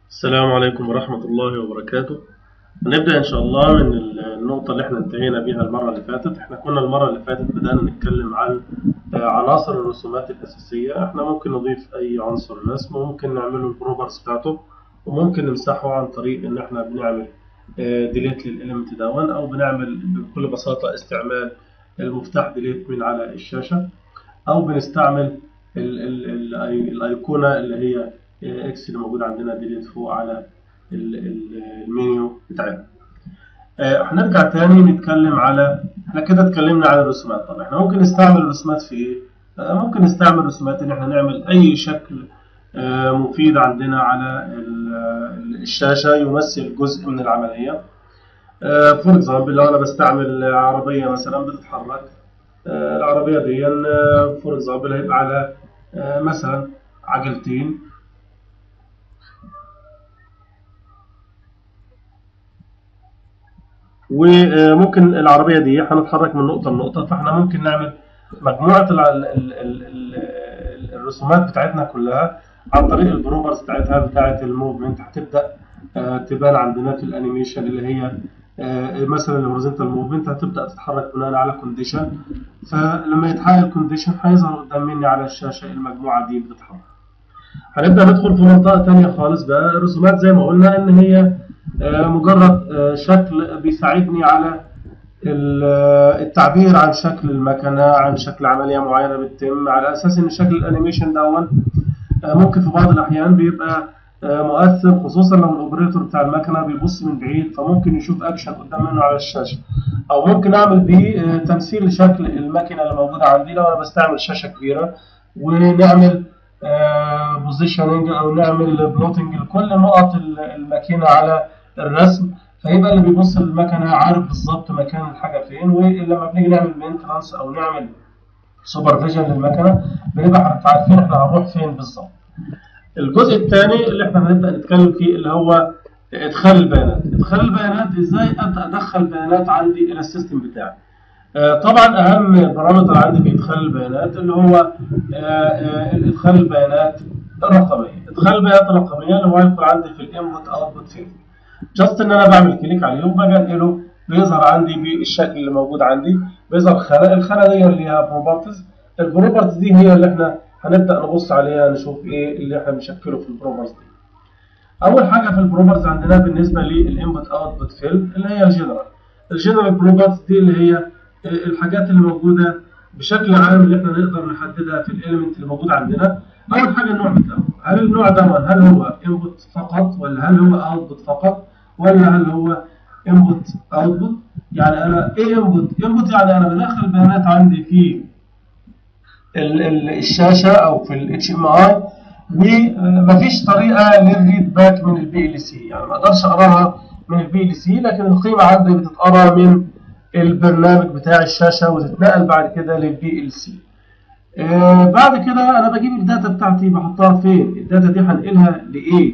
السلام عليكم ورحمة الله وبركاته هنبدأ إن شاء الله من النقطة اللي احنا انتهينا بيها المرة اللي فاتت احنا كنا المرة اللي فاتت بدأنا نتكلم عن عناصر الرسومات الأساسية احنا ممكن نضيف أي عنصر رسم وممكن نعمله البروبرز بتاعته وممكن نمسحه عن طريق إن احنا بنعمل ديليت للإليمنت دون أو بنعمل بكل بساطة استعمال المفتاح ديليت من على الشاشة أو بنستعمل ال ال ال الأيقونة اللي هي اكس اللي موجود عندنا ديليت فوق على المنيو بتاعنا هنرجع تاني نتكلم على احنا كده اتكلمنا على الرسومات طب احنا ممكن نستعمل الرسومات في ايه ممكن نستعمل رسومات ان احنا نعمل اي شكل مفيد عندنا على الشاشة يمثل جزء من العملية فور اكزامبل لو انا بستعمل عربية مثلا بتتحرك العربية دي فور اكزامبل هيبقى على مثلا عجلتين وممكن العربية دي هنتحرك من نقطة لنقطة فاحنا ممكن نعمل مجموعة ال ال ال ال الرسومات بتاعتنا كلها عن طريق البروبرز بتاعتها بتاعة الموفمنت هتبدأ تبان عندنا في الانيميشن اللي هي مثلا الهوريزونتال موفمنت هتبدأ تتحرك بناء على كونديشن فلما يتحقق الكونديشن هيظهر قدام مني على الشاشة المجموعة دي بتتحرك هنبدأ ندخل في منطقة تانية خالص بقى الرسومات زي ما قلنا ان هي مجرد شكل بيساعدني على التعبير عن شكل المكنة عن شكل عملية معينة بتتم على أساس إن شكل الأنيميشن دون ممكن في بعض الأحيان بيبقى مؤثر خصوصا لو الأوبريتور بتاع المكنة بيبص من بعيد فممكن يشوف أكشن قدام منه على الشاشة أو ممكن أعمل بيه تمثيل لشكل المكنة اللي موجودة عندي لو أنا بستعمل شاشة كبيرة ونعمل بوزيشننج أو نعمل بلوتنج لكل نقط الماكينة على الرسم فيبقى اللي بيبص للمكنه عارف بالظبط مكان الحاجه فين ولما بنيجي نعمل مينترانس او نعمل سوبرفيجن للمكنه بنبقى عارفين احنا هنروح فين بالظبط. الجزء الثاني اللي احنا هنبدا نتكلم فيه اللي هو ادخال البيانات، ادخال البيانات ازاي ابدا ادخل بيانات عندي الى السيستم بتاعي. طبعا اهم بارامتر عندي في ادخال البيانات اللي هو ادخال البيانات الرقميه، ادخال البيانات الرقميه اللي هو هيدخل عندي في الانبوت اوتبوت فيلد. جاست ان انا بعمل كليك عليه وباجي انقله بيظهر عندي بالشكل اللي موجود عندي بيظهر خانه الخانه دي اللي ليها بروبرتيز البروبرتيز دي هي اللي احنا هنبدا نبص عليها نشوف ايه اللي احنا بنشكله في البروبرتيز دي اول حاجه في البروبرتيز عندنا بالنسبه للانبوت اوتبوت فيلد اللي هي الجنرال الجنرال بروبرتيز دي اللي هي الحاجات اللي موجوده بشكل عام اللي احنا نقدر نحددها في الاليمنت اللي موجود عندنا اول حاجه النوع بتاعه هل النوع ده هل هو انبوت فقط ولا هل هو اوتبوت فقط ولا هل هو انبوت اوتبوت يعني انا ايه انبوت انبوت يعني انا بدخل بيانات عندي في ال ال الشاشه او في الاتش ام اي ومفيش طريقه للريد باك من البي ال سي يعني ما اقدرش اقراها من البي ال سي لكن القيمه عندي بتتقرا من البرنامج بتاع الشاشه وتتنقل بعد كده للبي ال سي آه بعد كده انا بجيب الداتا بتاعتي بحطها فين الداتا دي هنقلها لايه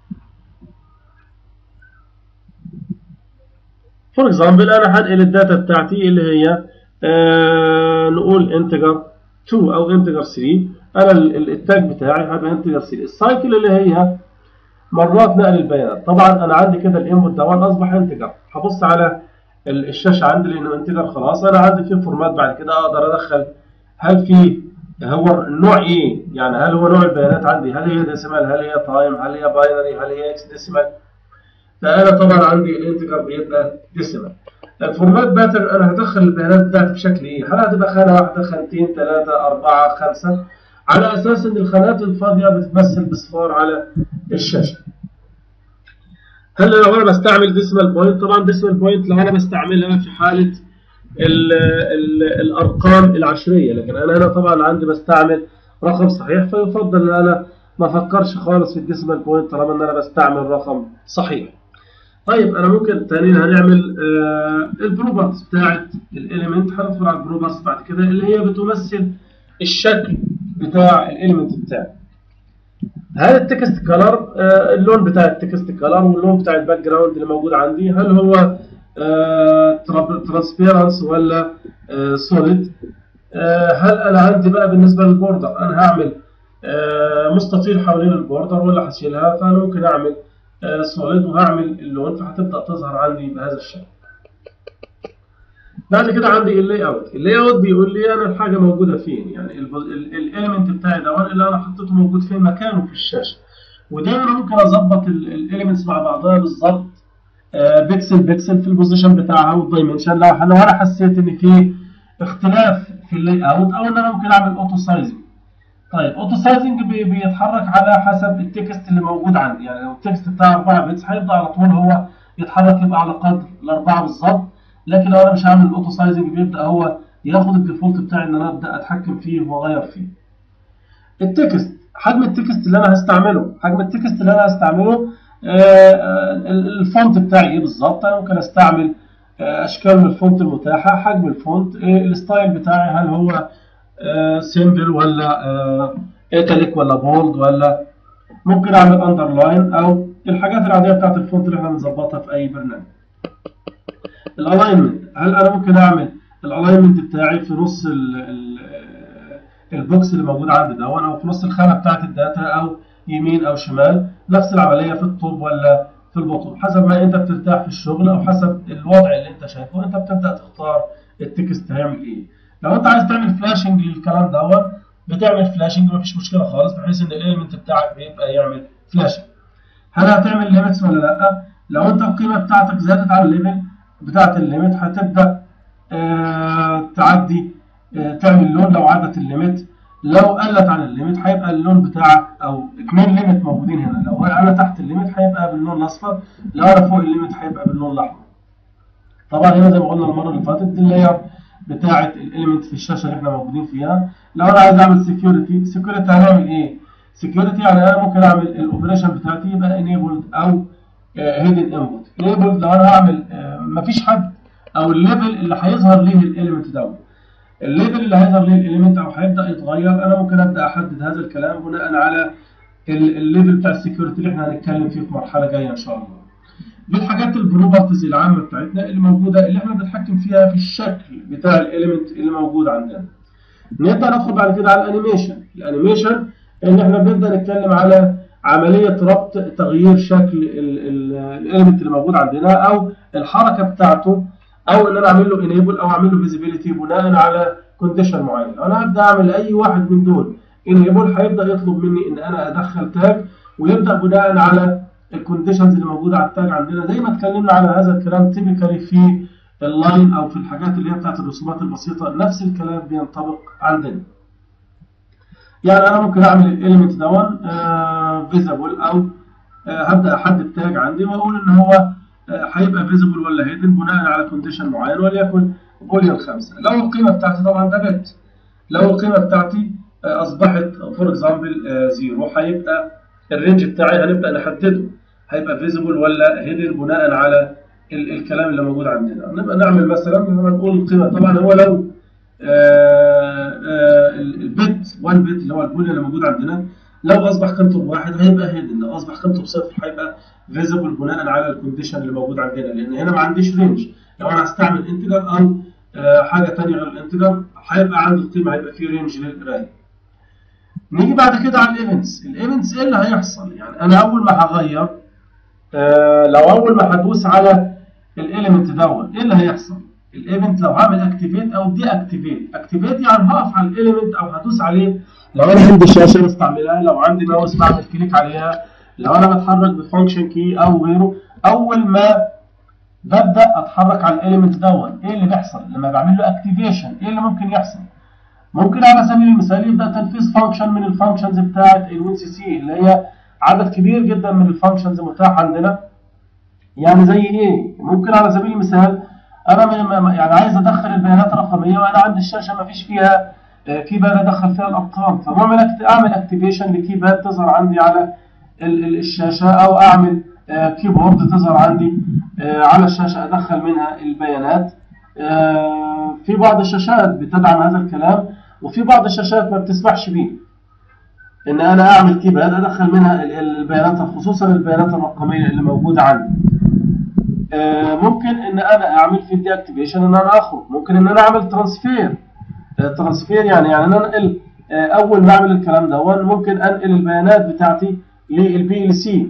فور اكزامبل انا هنقل الداتا بتاعتي اللي هي آه نقول انتجر 2 او انتجر 3 انا التاج بتاعي هيبقى انتجر 3 السايكل اللي هي مرات نقل البيانات طبعا انا عندي كده الانبوت ده اصبح انتجر هبص على الشاشه عندي لانه انتجر خلاص انا عندي فيه فورمات بعد كده اقدر ادخل هل في هو النوع ايه يعني هل هو نوع البيانات عندي هل هي ديسيمال هل هي تايم هل هي باينري هل هي اكس ديسيمال فانا طبعا عندي الانتجر بيبقى ديسيمال الفورمات باترن انا هدخل البيانات بتاعتي بشكل ايه هل هتبقى خانه واحده خانتين ثلاثه اربعه خمسه على اساس ان الخانات الفاضيه بتتمثل بصفار على الشاشه هل لو انا بستعمل ديسيمال بوينت طبعا ديسيمال بوينت لو انا بستعملها في حاله ال ال الارقام العشريه لكن انا هنا طبعا عندي بستعمل رقم صحيح فيفضل ان انا ما افكرش خالص في الديسيمال بوينت طالما ان انا بستعمل رقم صحيح طيب انا ممكن تاني هنعمل آه البروبرتس بتاعت الاليمنت هندخل على البروبرتس بعد كده اللي هي بتمثل الشكل بتاع الاليمنت بتاعي هل التكست كلر آه اللون بتاع التكست كلر واللون بتاع الباك جراوند اللي موجود عندي هل هو ترانسبيرنس ولا سوليد هل انا عندي بقى بالنسبه للبوردر انا هعمل مستطيل حوالين البوردر ولا هشيلها فانا ممكن اعمل سوليد وهعمل اللون فهتبدا تظهر عندي بهذا الشكل بعد كده عندي اللاي اوت اللاي اوت بيقول لي انا الحاجه موجوده فين يعني الاليمنت بتاعي ده اللي انا حطيته موجود فين مكانه في الشاشه وده انا ممكن اظبط الاليمنتس مع بعضها بالظبط بيكسل بيكسل في البوزيشن بتاعها والدايمنشن لو انا انا حسيت ان في اختلاف في اللاي اوت او ان انا ممكن اعمل اوتو سايزنج طيب اوتو سايزنج بيتحرك على حسب التكست اللي موجود عندي يعني لو التكست بتاع 4 بيتس هيبدا على طول هو يتحرك يبقى على قدر الاربعه بالظبط لكن لو انا مش هعمل الاوتو سايزنج بيبدا هو ياخد الديفولت بتاعي ان انا ابدا اتحكم فيه واغير فيه التكست حجم التكست اللي انا هستعمله حجم التكست اللي انا هستعمله الفونت بتاعي ايه بالظبط انا ممكن استعمل اشكال من الفونت المتاحه حجم الفونت الستايل بتاعي هل هو سيمبل ولا ايتاليك ولا بولد ولا ممكن اعمل اندرلاين او الحاجات العاديه بتاعت الفونت اللي احنا بنظبطها في اي برنامج الالاينمنت هل انا ممكن اعمل الالاينمنت بتاعي في نص ال ال البوكس اللي موجود عندي ده او في نص الخانه بتاعت الداتا او يمين او شمال نفس العمليه في الطوب ولا في البطن حسب ما انت بترتاح في الشغل او حسب الوضع اللي انت شايفه انت بتبدا تختار التكست هيعمل ايه لو انت عايز تعمل فلاشنج للكلام دوت بتعمل فلاشنج مفيش مشكله خالص بحيث ان الاليمنت بتاعك بيبقى يعمل فلاشنج هل هتعمل ليميتس ولا لا لو انت القيمه بتاعتك زادت عن الليفل بتاعت الليميت هتبدا آه تعدي آه تعمل لون لو عدت الليميت لو قلت عن الليميت هيبقى اللون بتاعك او اثنين ليميت موجودين هنا لو انا تحت الليميت هيبقى باللون الاصفر لو انا فوق الليميت هيبقى باللون الاحمر طبعا هنا زي ما قلنا المره اللي فاتت دي اللاير بتاعه الاليمنت في الشاشه اللي احنا موجودين فيها لو انا عايز اعمل سكيورتي سكيورتي هنعمل ايه سكيورتي يعني انا ممكن اعمل الاوبريشن بتاعتي يبقى انيبلد او هيدن انبوت انيبلد لو انا هعمل مفيش حد او الليفل اللي هيظهر ليه الاليمنت دوت الليفل اللي هيظهر ليه الاليمنت او هيبدا يتغير انا ممكن ابدا احدد هذا الكلام بناء على الليفل بتاع السكيورتي اللي احنا هنتكلم فيه في مرحله جايه ان شاء الله دي الحاجات البروبرتيز العامه بتاعتنا اللي موجوده اللي احنا بنتحكم فيها في الشكل بتاع الاليمنت اللي موجود عندنا نبدا ندخل بعد كده على الانيميشن الانيميشن ان احنا بنبدا نتكلم على عمليه ربط تغيير شكل الاليمنت اللي موجود عندنا او الحركه بتاعته او ان انا اعمل له انيبل او اعمل له فيزيبيليتي بناء على كونديشن معين انا هبدا اعمل اي واحد من دول انيبل هيبدا يطلب مني ان انا ادخل تاج ويبدا بناء على الكونديشنز اللي موجوده على التاج عندنا زي ما اتكلمنا على هذا الكلام تيبيكالي في اللاين او في الحاجات اللي هي بتاعت الرسومات البسيطه نفس الكلام بينطبق عندنا يعني انا ممكن اعمل الاليمنت دون فيزابل او آه هبدا احدد تاج عندي واقول ان هو هيبقى فيزبل ولا هيدن بناء على كونديشن معين وليكن بوليون 5 لو القيمه بتاعتي طبعا ده بت لو القيمه بتاعتي اصبحت فور اكزامبل زيرو هيبقى الرينج بتاعي هنبدا نحدده هيبقى فيزبل ولا هيدن بناء على ال الكلام اللي موجود عندنا نبقى نعمل مثلا نقول القيمه طبعا هو لو البت 1 بت اللي هو البوليون اللي موجود عندنا لو اصبح قيمته بواحد هيبقى هيدن لو اصبح قيمته بصفر هيبقى فيزبل بناء على الكونديشن اللي موجود عندنا لان هنا ما عنديش رينج لو انا هستعمل انتجر او آه حاجه ثانيه غير الانتجر هيبقى عندي القيمه هيبقى في رينج للقرايه نيجي بعد كده على الايفنتس الايفنتس ايه اللي هيحصل يعني انا اول ما هغير آه لو اول ما هدوس على الاليمنت دوت ايه اللي هيحصل الايفنت لو هعمل اكتيفيت او دي اكتيفيت اكتيفيت يعني هقف على الاليمنت او هدوس عليه لو انا عندي شاشه بستعملها لو عندي ماوس بعمل كليك عليها لو انا بتحرك بفانكشن كي او غيره اول ما ببدا اتحرك على الاليمنت دوت ايه اللي بيحصل لما بعمل له اكتيفيشن ايه اللي ممكن يحصل ممكن على سبيل المثال يبدا تنفيذ فانكشن من الفانكشنز بتاعه الوين سي سي اللي هي عدد كبير جدا من الفانكشنز متاح عندنا يعني زي ايه ممكن على سبيل المثال انا يعني عايز ادخل البيانات الرقميه وانا عندي الشاشه ما فيش فيها كيباد ادخل فيها الارقام فبعمل اعمل اكتيفيشن لكيباد تظهر عندي على الشاشه او اعمل كيبورد تظهر عندي على الشاشه ادخل منها البيانات في بعض الشاشات بتدعم هذا الكلام وفي بعض الشاشات ما بتسمحش بيه ان انا اعمل كيباد ادخل منها البيانات خصوصا البيانات الرقميه اللي موجوده عندي ممكن ان انا اعمل في دي اكتيفيشن ان انا اخرج ممكن ان انا اعمل ترانسفير ترانسفير يعني يعني انا انقل اول ما اعمل الكلام ده ممكن انقل البيانات بتاعتي للبي ال سي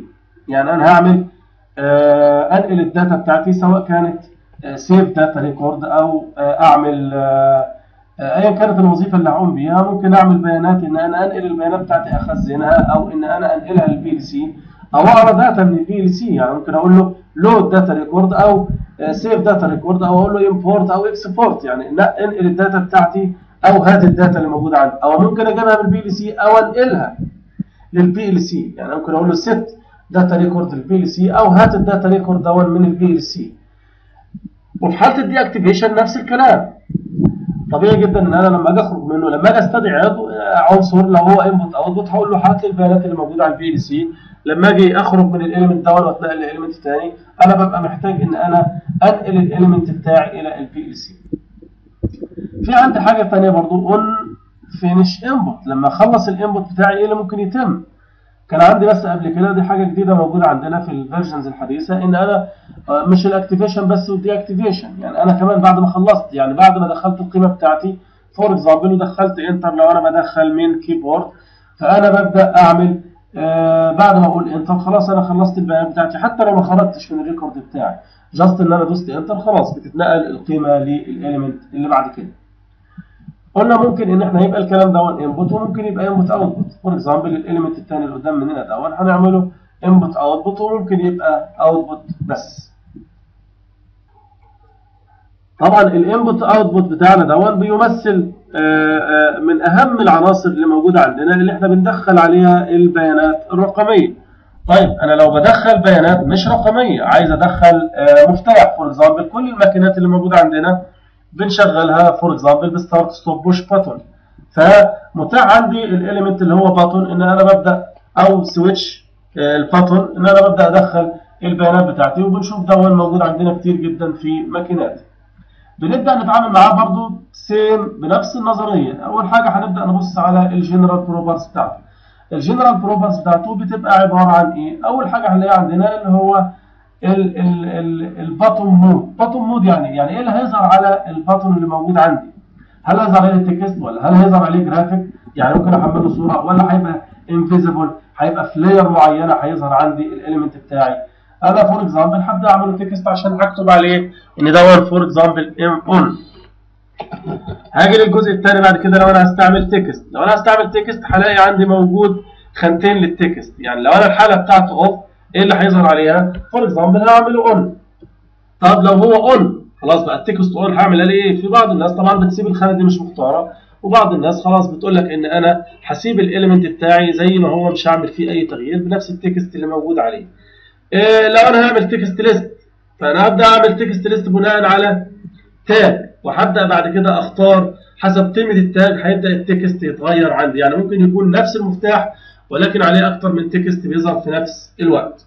يعني انا هعمل آه انقل الداتا بتاعتي سواء كانت سيف داتا ريكورد او آه اعمل آه ايا كانت الوظيفه اللي هقوم بيها ممكن اعمل بيانات ان انا انقل البيانات بتاعتي اخزنها او ان انا انقلها للبي ال سي او اقرا داتا من البي ال سي يعني ممكن اقول له لود داتا ريكورد او سيف داتا ريكورد او اقول له امبورت او اكسبورت يعني انقل الداتا بتاعتي او هات الداتا اللي موجوده عندي او ممكن اجيبها من البي ال سي او انقلها للبي ال سي يعني ممكن اقول له سيت داتا ريكورد للبي ال سي او هات الداتا ريكورد دون من البي ال سي وفي حاله الدي اكتيفيشن نفس الكلام طبيعي جدا ان انا لما اجي اخرج منه لما اجي استدعي عنصر لو هو انبوت او اوتبوت هقول له هات لي البيانات اللي موجوده على البي ال سي لما اجي اخرج من الاليمنت دون واتنقل لاليمنت ثاني انا ببقى محتاج ان انا انقل الاليمنت بتاعي الى البي ال سي في عندي حاجه ثانيه برضو اون فينش انبوت لما اخلص الانبوت بتاعي ايه اللي ممكن يتم كان عندي بس قبل كده دي حاجه جديده موجوده عندنا في الفيرجنز الحديثه ان انا مش الاكتيفيشن بس والدي اكتيفيشن يعني انا كمان بعد ما خلصت يعني بعد ما دخلت القيمه بتاعتي فور اكزامبل ودخلت انتر لو انا بدخل من كيبورد فانا ببدا اعمل آه بعد ما اقول انتر خلاص انا خلصت البيانات بتاعتي حتى لو ما خرجتش من الريكورد بتاعي جاست ان انا دوست انتر خلاص بتتنقل القيمه للاليمنت اللي بعد كده قلنا ممكن ان احنا يبقى الكلام ده انبوت وممكن يبقى انبوت اوتبوت فور اكزامبل الاليمنت الثاني اللي قدام مننا ده هنعمله انبوت اوتبوت وممكن يبقى اوتبوت بس طبعا الانبوت اوتبوت بتاعنا ده بيمثل من اهم العناصر اللي موجوده عندنا اللي احنا بندخل عليها البيانات الرقميه طيب انا لو بدخل بيانات مش رقميه عايز ادخل مفتاح فور اكزامبل كل الماكينات اللي موجوده عندنا بنشغلها فور اكزامبل بستارت ستوب بوش باتون فمتاح عندي الاليمنت اللي هو باتون ان انا ببدا او سويتش الباتون ان انا ببدا ادخل البيانات بتاعتي وبنشوف ده موجود عندنا كتير جدا في ماكينات بنبدا نتعامل معاه برضو سيم بنفس النظريه اول حاجه هنبدا نبص على الجنرال بروبرز بتاعته الجنرال بروبرز بتاعته بتبقى عباره عن ايه اول حاجه هنلاقيها عندنا اللي هو الباتون مود باتون مود يعني يعني ايه اللي هيظهر على الباتون اللي موجود عندي هل هيظهر عليه التكست ولا هل هيظهر عليه جرافيك يعني ممكن احمله صوره ولا هيبقى انفيزبل هيبقى في لاير معينه هيظهر عندي الاليمنت بتاعي انا فور اكزامبل هبدا اعمله تكست عشان اكتب عليه ان ده فور اكزامبل ام اون هاجي للجزء الثاني بعد كده لو انا هستعمل تكست لو انا هستعمل تكست هلاقي عندي موجود خانتين للتكست يعني لو انا الحاله بتاعته اوف ايه اللي هيظهر عليها فور اكزامبل هعمله اون طب لو هو اون خلاص بقى التكست اون هعمل عليه ايه في بعض الناس طبعا بتسيب الخانه دي مش مختاره وبعض الناس خلاص بتقول لك ان انا هسيب الاليمنت بتاعي زي ما هو مش هعمل فيه اي تغيير بنفس التكست اللي موجود عليه إيه لو انا هعمل تكست ليست فانا هبدا اعمل تكست ليست بناء على تاج وهبدا بعد كده اختار حسب قيمه التاج هيبدا التكست يتغير عندي يعني ممكن يكون نفس المفتاح ولكن عليه اكتر من تكست بيظهر في نفس الوقت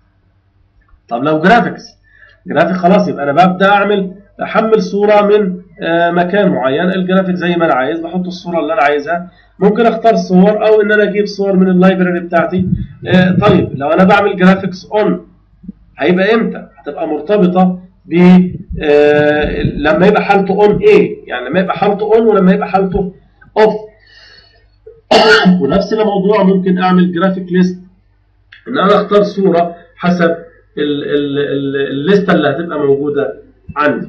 طب لو جرافيكس جرافيك خلاص يبقى انا ببدا اعمل احمل صوره من مكان معين الجرافيك زي ما انا عايز بحط الصوره اللي انا عايزها ممكن اختار صور او ان انا اجيب صور من اللايبراري بتاعتي طيب لو انا بعمل جرافيكس اون هيبقى امتى هتبقى مرتبطه ب لما يبقى حالته اون ايه يعني لما يبقى حالته اون ولما يبقى حالته اوف ونفس الموضوع ممكن اعمل جرافيك ليست ان انا اختار صوره حسب الليسته اللي هتبقى موجوده عندي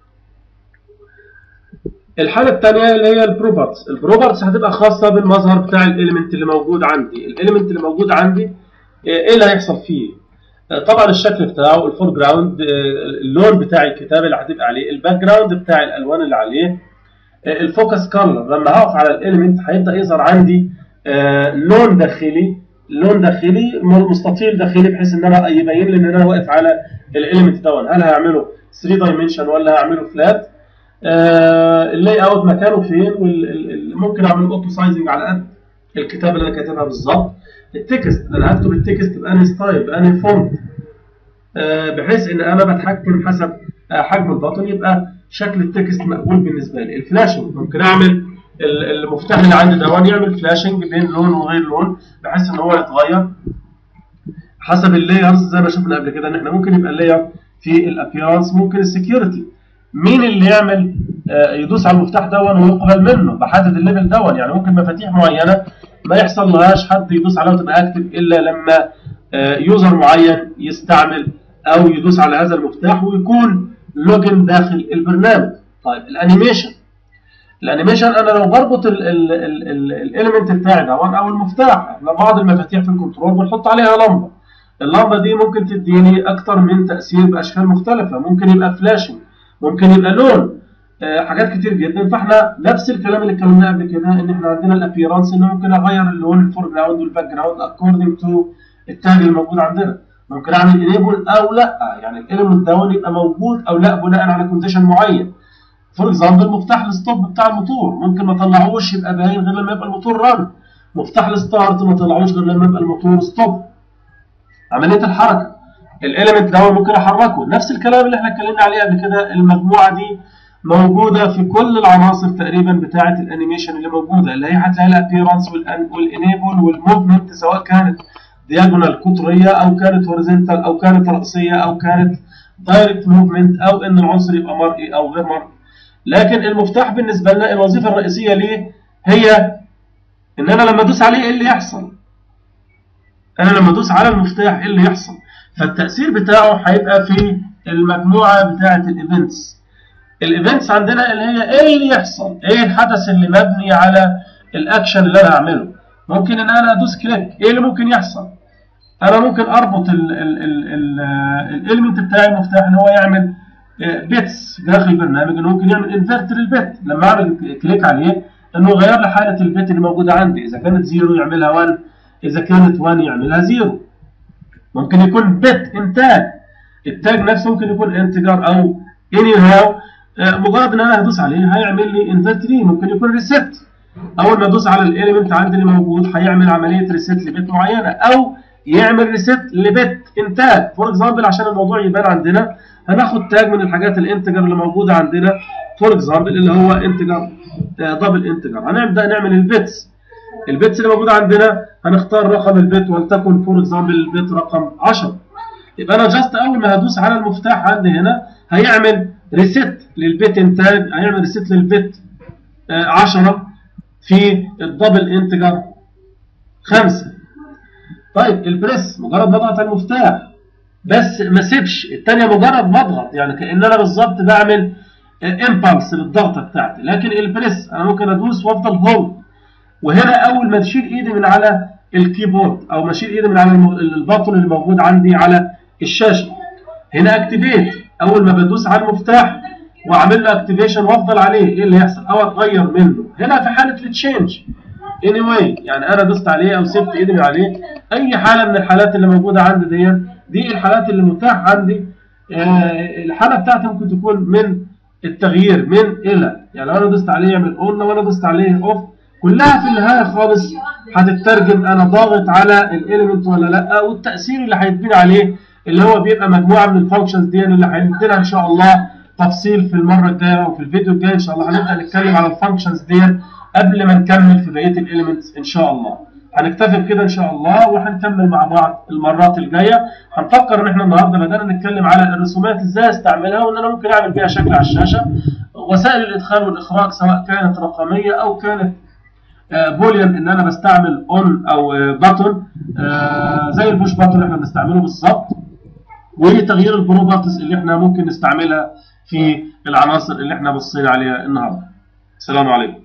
الحاله الثانيه اللي هي البروبرتس البروبرتس هتبقى خاصه بالمظهر بتاع الاليمنت اللي موجود عندي الاليمنت اللي موجود عندي ايه اللي هيحصل فيه طبعا الشكل بتاعه الفور جراوند اللون بتاع الكتاب اللي هتبقى عليه الباك جراوند بتاع الالوان اللي عليه الفوكس كولر لما هقف على الاليمنت هيبدا يظهر عندي لون داخلي لون داخلي مستطيل داخلي بحيث ان انا يبين لي ان انا واقف على الاليمنت دون هل هعمله 3 دايمنشن ولا هعمله فلات آه اللاي اوت مكانه فين ممكن اعمل اوتو سايزنج على قد الكتابه اللي انا كاتبها بالظبط التكست انا هكتب التكست باني ستايل باني فونت آه بحيث ان انا بتحكم حسب آه حجم البطن يبقى شكل التكست مقبول بالنسبه لي الفلاشنج ممكن اعمل المفتاح اللي عندي ده يعمل فلاشنج بين لون وغير لون بحيث ان هو يتغير حسب اللايرز زي ما شفنا قبل كده ان احنا ممكن يبقى اللاير في الابيرنس ممكن السكيورتي مين اللي يعمل يدوس على المفتاح دون ويقبل منه بحدد الليفل دون يعني ممكن مفاتيح معينه ما يحصل لهاش حد يدوس عليها وتبقى اكتف الا لما يوزر معين يستعمل او يدوس على هذا المفتاح ويكون لوجن داخل البرنامج طيب الانيميشن الانيميشن انا لو بربط الاليمنت بتاعي ده او المفتاح احنا بعض المفاتيح في الكنترول بنحط عليها لمبه اللمبه دي ممكن تديني اكتر من تاثير باشكال مختلفه ممكن يبقى فلاشنج ممكن يبقى لون آه حاجات كتير جدا فاحنا نفس الكلام اللي اتكلمناه قبل كده ان احنا عندنا الابيرانس ان ممكن اغير اللون الفور جراوند والباك جراوند اكوردنج تو التاج اللي موجود عندنا ممكن اعمل انيبل او لا يعني الاليمنت دون يبقى موجود او لا بناء على كونديشن معين فور اكزامبل مفتاح الستوب بتاع الموتور ممكن ما اطلعوش يبقى باين غير لما يبقى الموتور ران مفتاح الستارت ما طلعوش غير لما يبقى الموتور ستوب عمليه الحركه الاليمنت ده ممكن احركه نفس الكلام اللي احنا اتكلمنا عليه قبل كده المجموعه دي موجوده في كل العناصر تقريبا بتاعه الانيميشن اللي موجوده اللي هي هتلاقي الابيرنس والانيبل والموفمنت سواء كانت دياجونال قطريه او كانت هوريزونتال او كانت راسيه او كانت دايركت موفمنت او ان العنصر يبقى مرئي او غير مرئي لكن المفتاح بالنسبه لنا الوظيفه الرئيسيه ليه هي ان انا لما ادوس عليه ايه اللي يحصل انا لما ادوس على المفتاح ايه اللي يحصل فالتاثير بتاعه هيبقى في المجموعه بتاعه الايفنتس الايفنتس عندنا اللي هي ايه اللي يحصل ايه الحدث اللي مبني على الاكشن اللي انا هعمله ممكن ان انا ادوس كليك ايه اللي ممكن يحصل انا ممكن اربط الاليمنت بتاعي المفتاح ان هو يعمل بيتس داخل البرنامج انه ممكن يعمل انفرت للبيت لما اعمل كليك عليه انه يغير لي حاله البيت اللي موجوده عندي اذا كانت 0 يعملها 1 اذا كانت 1 يعملها 0 ممكن يكون بيت انتاج التاج نفسه ممكن يكون انتجر او اني هاو مجرد ان انا هدوس عليه هيعمل لي انفرت ليه ممكن يكون ريست اول ما ادوس على الاليمنت عندي اللي موجود هيعمل عمليه ريست لبيت معينه او يعمل ريست لبيت انتاج فور اكزامبل عشان الموضوع يبان عندنا هناخد تاج من الحاجات الانتجر اللي موجوده عندنا فور اكزامبل اللي هو انتجر دبل انتجر هنبدا نعمل البيتس البيتس اللي موجوده عندنا هنختار رقم البيت ولتكن فور اكزامبل البيت رقم 10 يبقى انا جاست اول ما هدوس على المفتاح عندي هنا هيعمل ريست للبيت انتاج هيعمل ريست للبيت 10 في الدبل انتجر 5 طيب البريس مجرد ما اضغط على المفتاح بس ما سيبش الثانيه مجرد ما اضغط يعني كان انا بالظبط بعمل امبلس للضغطه بتاعتي لكن البريس انا ممكن ادوس وافضل هولد وهنا اول ما اشيل ايدي من على الكيبورد او ما اشيل ايدي من على البطن اللي موجود عندي على الشاشه هنا اكتيفيت اول ما بدوس على المفتاح واعمل له اكتيفيشن وافضل عليه ايه اللي يحصل او اتغير منه هنا في حاله التشينج اني anyway يعني انا دوست عليه او سبت ايدي عليه اي حاله من الحالات اللي موجوده عندي دي دي الحالات اللي متاحه عندي آه الحاله بتاعتي ممكن تكون من التغيير من الى يعني لو انا دوست عليه يعمل اون لو انا دوست عليه اوف كلها في النهايه خالص هتترجم انا ضاغط على الاليمنت ولا لا والتاثير اللي هيتبني عليه اللي هو بيبقى مجموعه من الفانكشنز دي اللي هنديلها ان شاء الله تفصيل في المره الجايه وفي الفيديو الجاي ان شاء الله هنبدا نتكلم على الفانكشنز دي قبل ما نكمل في بقيه الاليمنتس ان شاء الله هنكتفي بكده ان شاء الله وهنكمل مع بعض المرات الجايه هنفكر ان احنا النهارده بدانا نتكلم على الرسومات ازاي استعملها وان انا ممكن اعمل بيها شكل على الشاشه وسائل الادخال والاخراج سواء كانت رقميه او كانت بوليان ان انا بستعمل اون او باتون زي البوش باتون اللي احنا بنستعمله بالظبط وتغيير البروبرتيز اللي احنا ممكن نستعملها في العناصر اللي احنا بصينا عليها النهارده السلام عليكم